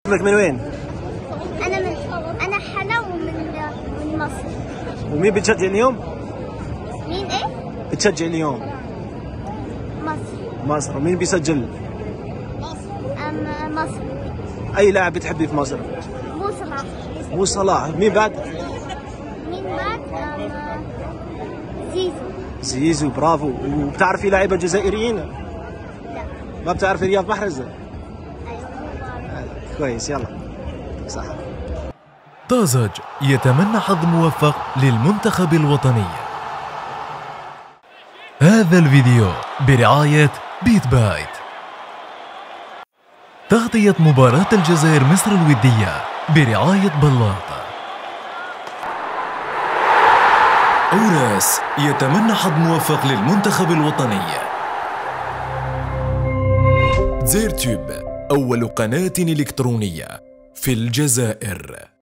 اسمك من وين؟ انا من انا حلا ومن من مصر ومين بتشجع اليوم؟ مين ايه بتشجع اليوم مصر مصر ومين بيسجل؟ ام مصر اي لاعب بتحبي في مصر؟ مو صلاح مو صلاح مين بعد؟ مين بعد ام زيزو زيزو برافو وبتعرفي لاعيبه جزائريين؟ لا ما بتعرفي رياض محرز؟ ايوه مو بعرف. كويس يلا صح طازج يتمنى حظ موفق للمنتخب الوطني هذا الفيديو برعاية بيت بايت تغطية مباراة الجزائر مصر الودية برعاية بلاط أوراس يتمنى حظ موفق للمنتخب الوطني زيرتوب أول قناة إلكترونية في الجزائر